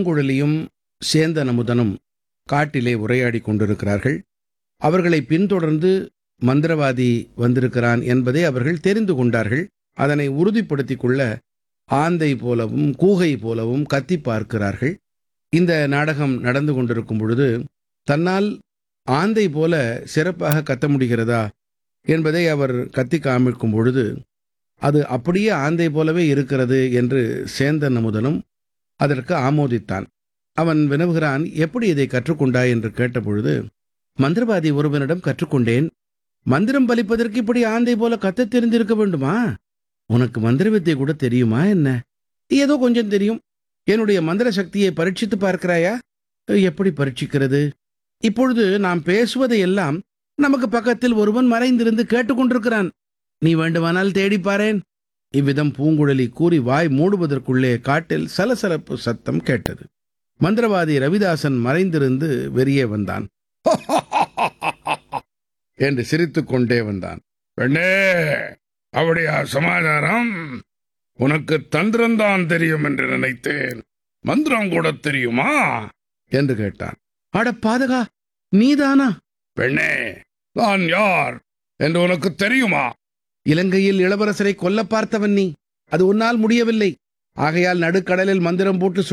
பூங்குழலியும் சேந்தன் அமுதனும் காட்டிலே உரையாடிக் கொண்டிருக்கிறார்கள் அவர்களை பின்தொடர்ந்து மந்திரவாதி வந்திருக்கிறான் என்பதை அவர்கள் தெரிந்து கொண்டார்கள் அதனை உறுதிப்படுத்திக் கொள்ள ஆந்தை போலவும் கூகை போலவும் கத்தி பார்க்கிறார்கள் இந்த நாடகம் நடந்து கொண்டிருக்கும் பொழுது தன்னால் ஆந்தை போல சிறப்பாக கத்த முடிகிறதா என்பதை அவர் கத்தி காமிக்கும் பொழுது அது அப்படியே ஆந்தை போலவே இருக்கிறது என்று சேந்தன் அமுதனும் அதற்கு ஆமோதித்தான் அவன் வினவுகிறான் எப்படி இதை கற்றுக்கொண்டாய் என்று கேட்டபொழுது மந்திரவாதி ஒருவனிடம் கற்றுக்கொண்டேன் மந்திரம் பலிப்பதற்கு இப்படி ஆந்தை போல கத்தத் தெரிந்திருக்க வேண்டுமா உனக்கு மந்திர வித்தை கூட தெரியுமா என்ன ஏதோ கொஞ்சம் தெரியும் என்னுடைய மந்திர சக்தியை பரீட்சித்து பார்க்கிறாயா எப்படி பரீட்சிக்கிறது இப்பொழுது நாம் பேசுவதை எல்லாம் நமக்கு பக்கத்தில் ஒருவன் மறைந்திருந்து கேட்டுக்கொண்டிருக்கிறான் நீ வேண்டுமானால் தேடிப் பாரேன் இவ்விதம் பூங்குழலி கூறி வாய் மூடுவதற்குள்ளே காட்டில் சலசலப்பு சத்தம் கேட்டது மந்திரவாதி ரவிதாசன் மறைந்திருந்து வெளியே வந்தான் என்று சிரித்துக் கொண்டே வந்தான் பெண்ணே அப்படியா சமாதானம் உனக்கு தந்திரம்தான் தெரியும் என்று நினைத்தேன் மந்திரம் கூட தெரியுமா என்று கேட்டான் அட பாதகா நீதானா பெண்ணே நான் யார் என்று உனக்கு தெரியுமா இலங்கையில் இளவரசரை கொல்ல பார்த்தவன் நீ அது உன்னால் முடியவில்லை ஆகையால் நடுக்கடலில் மந்திரம் போட்டு